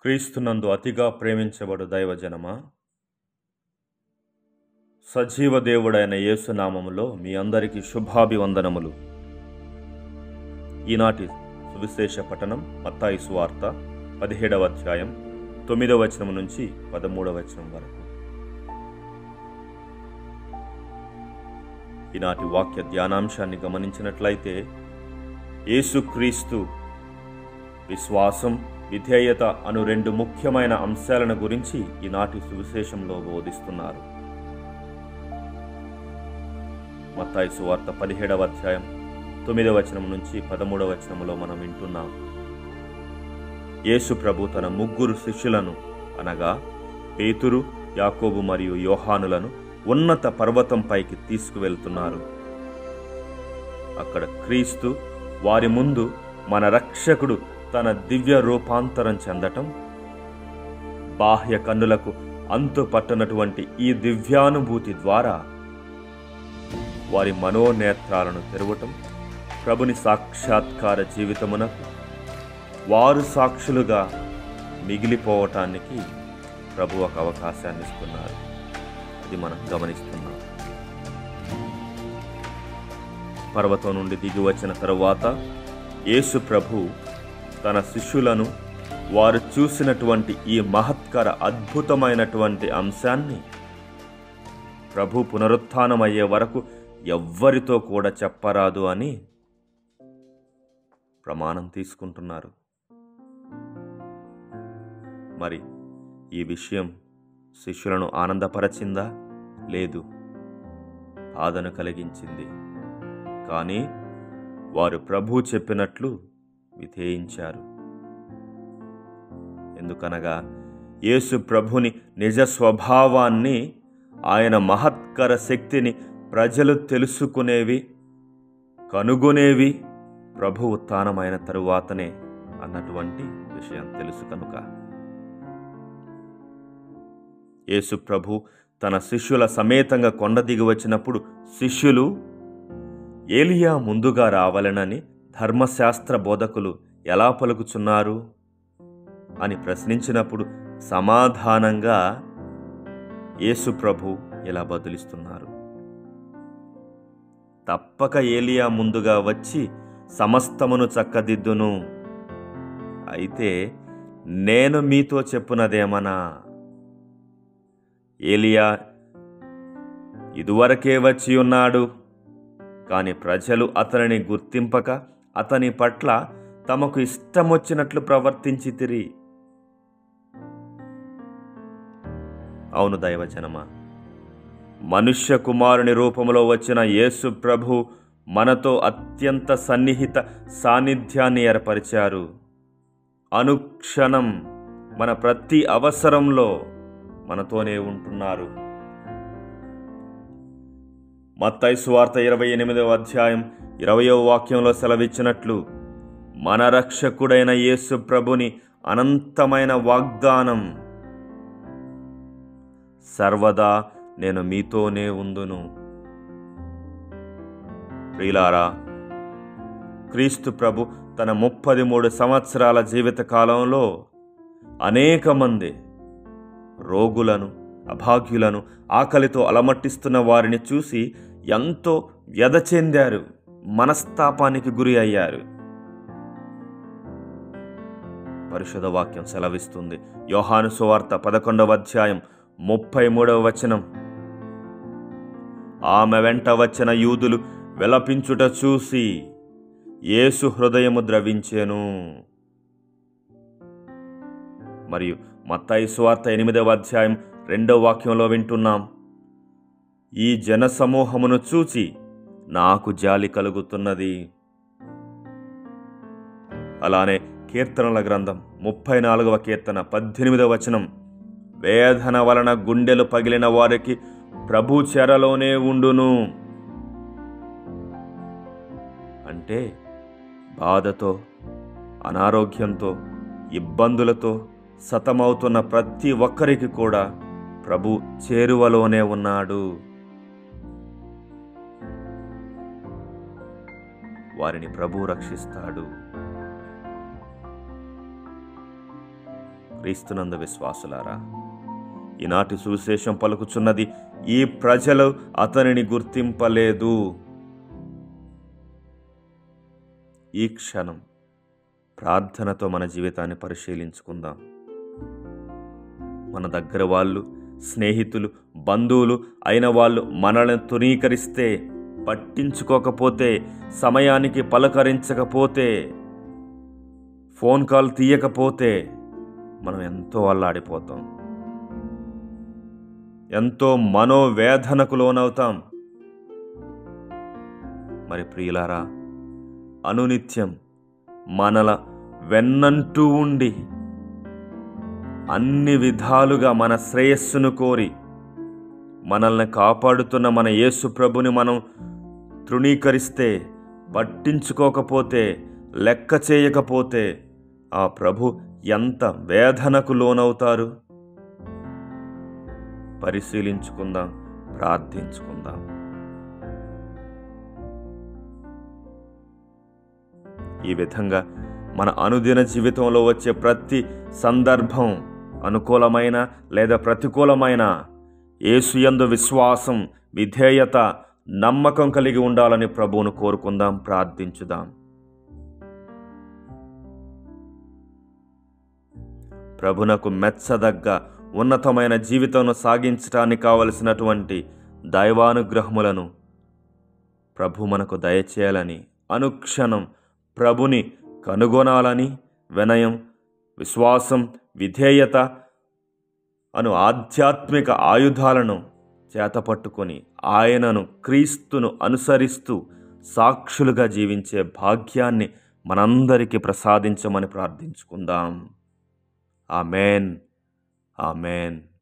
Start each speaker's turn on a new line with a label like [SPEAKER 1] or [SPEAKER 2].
[SPEAKER 1] క్రీస్తునందు అతిగా ప్రేమించబడు దైవజనమా సజీవ దేవుడైన యేసునామములో మీ అందరికీ శుభాభివందనములు ఈనాటి సువిశేష పఠనం మత్తాయి సువార్త పదిహేడవ అధ్యాయం తొమ్మిదవ వచనం నుంచి పదమూడవ వచనం వరకు ఈనాటి వాక్య ధ్యానాంశాన్ని గమనించినట్లయితే యేసుక్రీస్తు విశ్వాసం విధేయత అను రెండు ముఖ్యమైన అంశాలను గురించి ఈనాటి సువిశేషంలో బోధిస్తున్నారు మత్తాయి సువార్త పదిహేడవ అధ్యాయం తొమ్మిదవ వచనం నుంచి పదమూడవ వచనంలో మనం వింటున్నాం యేసు ప్రభు తన ముగ్గురు శిష్యులను అనగా పేతురు యాకోబు మరియు యోహానులను ఉన్నత పర్వతం పైకి తీసుకువెళ్తున్నారు అక్కడ క్రీస్తు వారి ముందు మన రక్షకుడు తన దివ్య రూపాంతరం చెందటం బాహ్య కన్నులకు అంతు పట్టనటువంటి ఈ దివ్యానుభూతి ద్వారా వారి మనోనేత్రాలను తెరవటం ప్రభుని సాక్షాత్కార జీవితమునకు వారు సాక్షులుగా మిగిలిపోవటానికి ప్రభు ఒక అవకాశాన్ని ఇస్తున్నారు అది మనం గమనిస్తున్నాం పర్వతం నుండి దిగి వచ్చిన తరువాత యేసు ప్రభు తన శిష్యులను వారు చూసినటువంటి ఈ మహత్కర అద్భుతమైనటువంటి అంశాన్ని ప్రభు పునరుత్థానమయ్యే వరకు ఎవ్వరితో కూడా చెప్పరాదు అని ప్రమాణం తీసుకుంటున్నారు మరి ఈ విషయం శిష్యులను ఆనందపరచిందా లేదు బాధను కలిగించింది కానీ వారు ప్రభు చెప్పినట్లు విధేయించారు ఎందుకనగా యేసు ప్రభుని నిజ స్వభావాన్ని ఆయన మహత్కర శక్తిని ప్రజలు తెలుసుకునేవి కనుగొనేవి ప్రభు ఉత్థానమైన తరువాతనే అన్నటువంటి విషయం తెలుసు కనుక యేసు ప్రభు తన శిష్యుల సమేతంగా కొండ దిగి వచ్చినప్పుడు శిష్యులు ఏలియా ముందుగా రావాలనని ధర్మశాస్త్ర బోధకులు ఎలా పలుకుచున్నారు అని ప్రశ్నించినప్పుడు సమాధానంగా యేసు ప్రభు ఇలా బదులిస్తున్నారు తప్పక ఏలియా ముందుగా వచ్చి సమస్తమును చక్కదిద్దును అయితే నేను మీతో చెప్పునదేమనా ఏలియా ఇదివరకే వచ్చి ఉన్నాడు కాని ప్రజలు అతనిని గుర్తింపక అతని పట్ల తమకు ఇష్టమొచ్చినట్లు ప్రవర్తించి తిరి అవును దైవజనమా మనుష్య కుమారుని రూపంలో వచ్చిన యేసు ప్రభు మనతో అత్యంత సన్నిహిత సాన్నిధ్యాన్ని ఏర్పరిచారు అనుక్షణం మన ప్రతి అవసరంలో మనతోనే ఉంటున్నారు మత్తయి సువార్త ఇరవై ఎనిమిదవ అధ్యాయం ఇరవయో వాక్యంలో సెలవిచ్చినట్లు మన రక్షకుడైన యేసు ప్రభుని అనంతమైన వాగ్దానం సర్వదా నేను మీతోనే ఉందును ప్రియులారా క్రీస్తు ప్రభు తన ముప్పది మూడు సంవత్సరాల జీవిత కాలంలో అనేక మంది రోగులను అభాగ్యులను ఆకలితో అలమట్టిస్తున్న వారిని చూసి ఎంతో వ్యధ చెందారు మనస్తాపానికి గురి అయ్యారు పరిశుధ వాక్యం సెలవిస్తుంది యోహాను సువార్త పదకొండవ అధ్యాయం ముప్పై మూడవ వచనం ఆమె వెంట వచ్చిన యూదులు విలపించుట చూసి యేసు హృదయము ద్రవించెను మరియు మత్తాయి సువార్త ఎనిమిదవ అధ్యాయం రెండవ వాక్యంలో వింటున్నాం ఈ జన సమూహమును చూచి నాకు జాలి కలుగుతున్నది అలానే కీర్తనల గ్రంథం ముప్పై నాలుగవ కీర్తన పద్దెనిమిదవ వచనం వేదన వలన గుండెలు పగిలిన వారికి ప్రభు చెరలోనే ఉండును అంటే బాధతో అనారోగ్యంతో ఇబ్బందులతో సతమవుతున్న ప్రతి ఒక్కరికి కూడా ప్రభు చేరువలోనే ఉన్నాడు వారిని ప్రభు రక్షిస్తాడు క్రీస్తునందు విశ్వాసులారా ఈనాటి సువిశేషం పలుకుచున్నది ఈ ప్రజలు అతనిని గుర్తింపలేదు ఈ క్షణం ప్రార్థనతో మన జీవితాన్ని పరిశీలించుకుందాం మన దగ్గర వాళ్ళు స్నేహితులు బంధువులు అయిన వాళ్ళు మనల్ని తునీకరిస్తే పట్టించుకోకపోతే సమయానికి పలకరించకపోతే ఫోన్ కాల్ తీయకపోతే మనం ఎంతో అల్లాడిపోతాం ఎంతో మనోవేదనకు లోనవుతాం మరి ప్రియులారా అనునిత్యం మనల వెన్నంటూ ఉండి అన్ని విధాలుగా మన శ్రేయస్సును కోరి మనల్ని కాపాడుతున్న మన యేసు ప్రభుని మనం తృణీకరిస్తే పట్టించుకోకపోతే లెక్క చేయకపోతే ఆ ప్రభు ఎంత వేదనకు లోనవుతారు పరిశీలించుకుందాం ప్రార్థించుకుందాం ఈ విధంగా మన అనుదిన జీవితంలో వచ్చే ప్రతి సందర్భం అనుకూలమైన లేదా ప్రతికూలమైన యేసుయందు విశ్వాసం విధేయత నమ్మకం కలిగి ఉండాలని ప్రభువును కోరుకుందాం ప్రార్థించుదాం ప్రభునకు మెచ్చదగ్గ ఉన్నతమైన జీవితంను సాగించటానికి కావలసినటువంటి దైవానుగ్రహములను ప్రభు మనకు దయచేయాలని అనుక్షణం ప్రభుని కనుగొనాలని వినయం విశ్వాసం విధేయత అను ఆధ్యాత్మిక ఆయుధాలను చేతపట్టుకొని ఆయనను క్రీస్తును అనుసరిస్తూ సాక్షులుగా జీవించే భాగ్యాన్ని మనందరికీ ప్రసాదించమని ప్రార్థించుకుందాం ఆమెన్ ఆమెన్